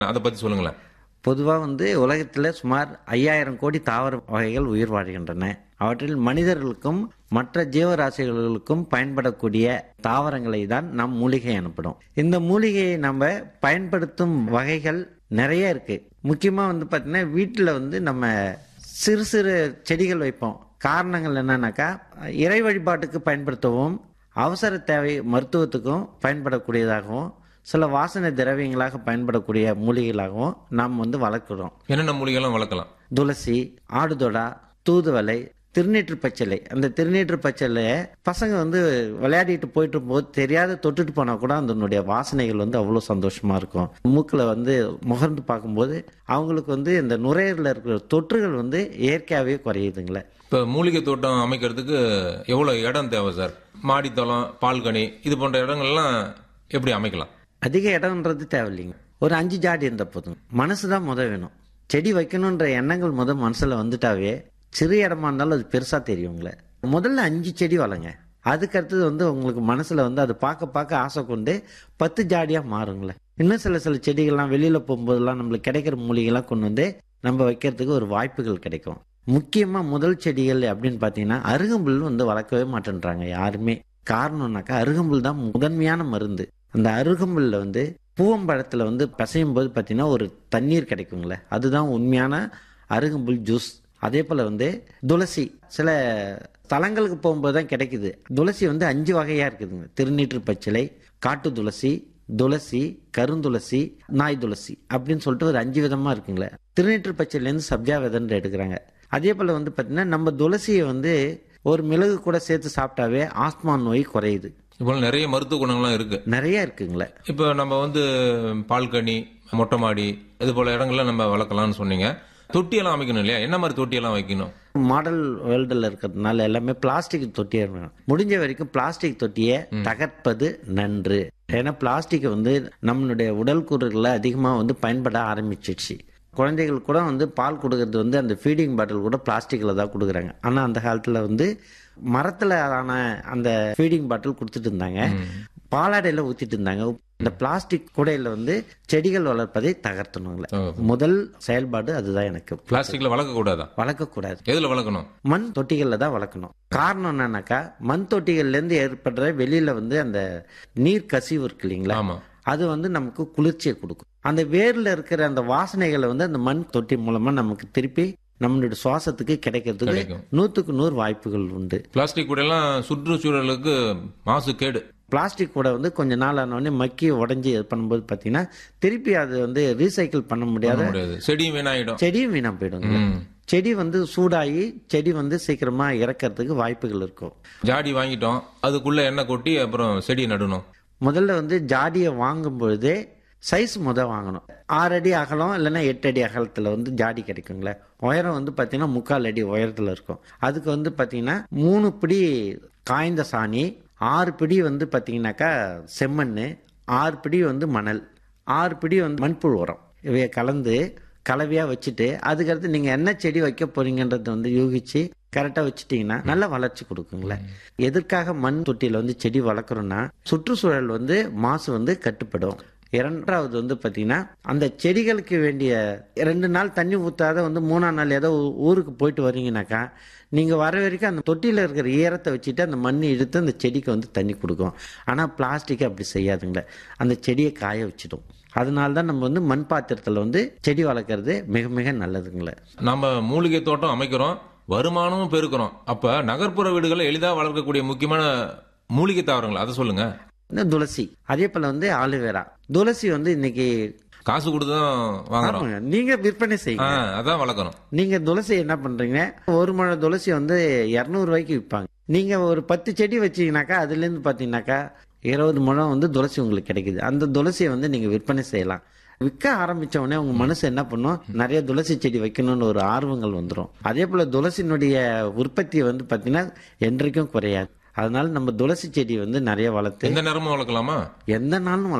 அதை பத்தி சொல்லுங்களேன் பொதுவாக வந்து உலகத்தில் சுமார் ஐயாயிரம் கோடி தாவர வகைகள் உயிர் வாழ்கின்றன அவற்றில் மனிதர்களுக்கும் மற்ற ஜீவராசிகளுக்கும் பயன்படக்கூடிய தாவரங்களை தான் நம் மூலிகை எனப்படும் இந்த மூலிகையை நம்ம பயன்படுத்தும் வகைகள் நிறைய இருக்கு முக்கியமாக வந்து பார்த்தீங்கன்னா வீட்டில் வந்து நம்ம சிறு சிறு செடிகள் வைப்போம் காரணங்கள் என்னன்னாக்கா இறை வழிபாட்டுக்கு பயன்படுத்தவும் அவசர தேவை மருத்துவத்துக்கும் பயன்படக்கூடியதாகவும் சில வாசனை திரவியங்களாக பயன்படக்கூடிய மூலிகைகளாகவும் நாம் வந்து வளர்க்குறோம் என்னென்ன மூலிகைலாம் வளர்க்கலாம் துளசி ஆடுதொடா தூதுவளை திருநீற்று பச்சிலை அந்த திருநீற்று பச்சிலையை பசங்க வந்து விளையாடிட்டு போயிட்டு போது தெரியாத தொட்டுட்டு போனா கூட அதனுடைய வாசனைகள் வந்து அவ்வளோ சந்தோஷமா இருக்கும் மூக்கில் வந்து முகர்ந்து பார்க்கும்போது அவங்களுக்கு வந்து இந்த நுரையீரலில் இருக்கிற தொற்றுகள் வந்து இயற்கையாகவே குறையுதுங்களே இப்போ மூலிகை தோட்டம் அமைக்கிறதுக்கு எவ்வளவு இடம் தேவை சார் மாடித்தளம் பால்கனி இது போன்ற இடங்கள்லாம் எப்படி அமைக்கலாம் அதிக இடம்ன்றது தேவையில்லைங்க ஒரு அஞ்சு ஜாடி இருந்த போதும் மனசு தான் முத வேணும் செடி வைக்கணுன்ற எண்ணங்கள் முத மனசுல வந்துட்டாவே சிறு இடமா இருந்தாலும் அது பெருசா தெரியுங்களே முதல்ல அஞ்சு செடி வளங்க அதுக்கு அடுத்தது வந்து உங்களுக்கு மனசுல வந்து அது பார்க்க பார்க்க ஆசை கொண்டு பத்து ஜாடியா மாறுங்களே இன்னும் சில சில செடிகள்லாம் வெளியில போகும்போதெல்லாம் நம்மளுக்கு கிடைக்கிற மூலிகைலாம் கொண்டு வந்து நம்ம வைக்கிறதுக்கு ஒரு வாய்ப்புகள் கிடைக்கும் முக்கியமா முதல் செடிகள் அப்படின்னு பாத்தீங்கன்னா அருகம்புல் வந்து வளர்க்கவே மாட்டேன்றாங்க யாருமே காரணம்னாக்கா அருகம்புல் தான் முதன்மையான மருந்து அந்த அருகம்புல்ல வந்து பூவம்பழத்துல வந்து பசையும் போது பார்த்தீங்கன்னா ஒரு தண்ணீர் கிடைக்குங்களே அதுதான் உண்மையான அருகம்புல் ஜூஸ் அதே போல வந்து துளசி சில தலங்களுக்கு போகும்போது தான் கிடைக்குது துளசி வந்து அஞ்சு வகையா இருக்குதுங்க திருநீற்று பச்சிலை காட்டு துளசி துளசி கருந்துளசி நாய் துளசி அப்படின்னு சொல்லிட்டு ஒரு அஞ்சு விதமா இருக்குங்களே திருநீற்று பச்சிலேருந்து சப்ஜா விதன்னு எடுக்கிறாங்க அதே போல வந்து பார்த்தீங்கன்னா நம்ம துளசியை வந்து ஒரு மிளகு கூட சேர்த்து சாப்பிட்டாவே ஆஸ்மா நோய் குறையுது இப்போ நிறைய மருத்துவ குணங்கள்லாம் இருக்கு நிறைய இருக்குங்களே இப்போ நம்ம வந்து பால்கனி மொட்டை மாடி இது போல இடங்கள்ல நம்ம வளர்க்கலாம்னு சொன்னீங்க தொட்டியெல்லாம் அமைக்கணும் இல்லையா என்ன மாதிரி தொட்டியெல்லாம் வைக்கணும் மாடல் வேர்ல்டில் இருக்கிறதுனால எல்லாமே பிளாஸ்டிக் தொட்டியே இருக்கணும் முடிஞ்ச வரைக்கும் பிளாஸ்டிக் தொட்டியை தகர்ப்பது நன்று ஏன்னா பிளாஸ்டிக் வந்து நம்மளுடைய உடல் கூறுகளில் அதிகமாக வந்து பயன்பட ஆரம்பிச்சிடுச்சு குழந்தைகள் கூட வந்து பால் கொடுக்கறது வந்து அந்த ஃபீடிங் பாட்டில் கூட பிளாஸ்டிக்கில் தான் கொடுக்குறாங்க ஆனால் அந்த காலத்தில் வந்து மரத்தில் ஆன அந்த ஃபீடிங் பாட்டில் கொடுத்துட்டு இருந்தாங்க பாலாடையில் ஊற்றிட்டு இருந்தாங்க இந்த பிளாஸ்டிக் கூடையில் வந்து செடிகள் வளர்ப்பதை தகர்த்தணுங்களே ஓ. முதல் செயல்பாடு அதுதான் எனக்கு பிளாஸ்டிக்ல வளர்க்க கூடாதா வளர்க்கக்கூடாது எதுல வளர்க்கணும் மண் தொட்டிகள்ல தான் வளர்க்கணும் காரணம் என்னன்னாக்கா மண் தொட்டிகள்ல இருந்து ஏற்படுற வெளியில வந்து அந்த நீர் கசிவு இருக்கு இல்லைங்களா ஆமா அது வந்து நமக்கு குளிர்ச்சியை கொடுக்கும் அந்த வேர்ல இருக்கிற அந்த வாசனைகளை வந்து அந்த மண் தொட்டி மூலமா நமக்கு திருப்பி நம்மளுடைய சுவாசத்துக்கு கிடைக்கிறதுக்கு கிடைக்கும். நூத்துக்கு நூறு வாய்ப்புகள் உண்டு பிளாஸ்டிக் கூட எல்லாம் சுற்றுச்சூழலுக்கு மாசு கேடு பிளாஸ்டிக் கூட வந்து கொஞ்ச நாள் ஆனோடனே மக்கி உடஞ்சி இது பண்ணும்போது பார்த்தீங்கன்னா திருப்பி அது வந்து ரீசைக்கிள் பண்ண முடியாத பண்ண முடியாது செடியும் வீணாயிடும் செடியும் வீணா போயிடுங்க ம். செடி வந்து சூடாகி செடி வந்து சீக்கிரமா இறக்கறதுக்கு வாய்ப்புகள் இருக்கும் ஜாடி வாங்கிட்டோம் அதுக்குள்ள எண்ணெய் கொட்டி அப்புறம் செடி நடணும் முதல்ல வந்து ஜாடியை வாங்கும் பொழுதே சைஸ் முத வாங்கணும் ஆறு அடி அகலம் இல்லைன்னா எட்டு அடி அகலத்தில் வந்து ஜாடி கிடைக்குங்களே உயரம் வந்து பார்த்தீங்கன்னா முக்கால் அடி உயரத்தில் இருக்கும் அதுக்கு வந்து பார்த்தீங்கன்னா மூணு பிடி காய்ந்த சாணி ஆறு பிடி வந்து பார்த்தீங்கன்னாக்கா செம்மண் ஆறு பிடி வந்து மணல் ஆறு பிடி வந்து மண்புழு உரம் இவைய கலந்து கலவையாக வச்சுட்டு அதுக்கடுத்து நீங்கள் என்ன செடி வைக்க போறீங்கன்றத வந்து யூகிச்சு கரெக்டாக வச்சுட்டீங்கன்னா நல்ல வளர்ச்சி கொடுக்குங்களே எதற்காக மண் தொட்டியில் வந்து செடி வளர்க்குறோன்னா சுற்றுச்சூழல் வந்து மாசு வந்து கட்டுப்படும் இரண்டாவது வந்து பார்த்தீங்கன்னா அந்த செடிகளுக்கு வேண்டிய ரெண்டு நாள் தண்ணி ஊற்றாத வந்து மூணாம் நாள் ஏதோ ஊ- ஊருக்கு போயிட்டு வரீங்கனாக்கா நீங்கள் வர வரைக்கும் அந்த தொட்டியில் இருக்கிற ஈரத்தை வச்சுட்டு அந்த மண் இழுத்து அந்த செடிக்கு வந்து தண்ணி கொடுக்கும் ஆனால் பிளாஸ்டிக் அப்படி செய்யாதுங்களே அந்த செடியை காய வச்சிடும் அதனால தான் நம்ம வந்து மண் பாத்திரத்தில் வந்து செடி வளர்க்குறது மிக மிக நல்லதுங்களே நம்ம மூலிகை தோட்டம் அமைக்கிறோம் வருமானமும் பெருக்கிறோம் அப்ப நகர்ப்புற வீடுகளில் எளிதாக வளர்க்கக்கூடிய முக்கியமான மூலிகை தாவரங்கள் அதை சொல்லுங்க இந்த துளசி அதே போல் வந்து ஆலுவேரா துளசி வந்து இன்னைக்கு காசு கொடுத்து தான் வாங்குறோம் ஆமாங்க, நீங்க விற்பனை செய்யுங்க ஆ, அதான் வளர்க்கணும் நீங்க துளசி என்ன பண்றீங்க ஒரு முழம் துளசி வந்து இரநூறு ரூபாய்க்கு விற்பாங்க நீங்க ஒரு பத்து செடி வச்சீங்கன்னாக்கா அதுல இருந்து பாத்தீங்கன்னாக்கா இருபது முழம் வந்து துளசி உங்களுக்கு கிடைக்குது அந்த துளசியை வந்து நீங்க விற்பனை செய்யலாம் விற்க ஆரம்பிச்ச உடனே உங்க மனசு என்ன பண்ணும் நிறைய துளசி செடி வைக்கணும்னு ஒரு ஆர்வங்கள் வந்துடும் அதே போல துளசியினுடைய உற்பத்தி வந்து பாத்தீங்கன்னா என்றைக்கும் குறையாது அதனால நம்ம துளசி செடி வந்து நிறைய வளர்த்து எந்த நேரமும் வளர்க்கலாமா எந்த நாளும் வளர்க்கலாம்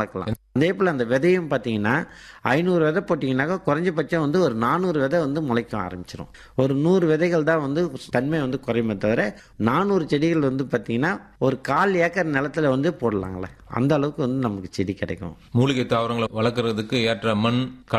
அதே போல் அந்த விதையும் பார்த்தீங்கன்னா ஐநூறு விதை போட்டிங்கனாக்கா குறைஞ்சபட்சம் வந்து ஒரு நானூறு விதை வந்து முளைக்க ஆரம்பிச்சிடும் ஒரு நூறு விதைகள் தான் வந்து தன்மை வந்து குறையுமே தவிர நானூறு செடிகள் வந்து பார்த்தீங்கன்னா ஒரு கால் ஏக்கர் நிலத்துல வந்து போடலாங்களே அந்த அளவுக்கு வந்து நமக்கு செடி கிடைக்கும் மூலிகை தாவரங்களை வளர்க்கறதுக்கு ஏற்ற மண்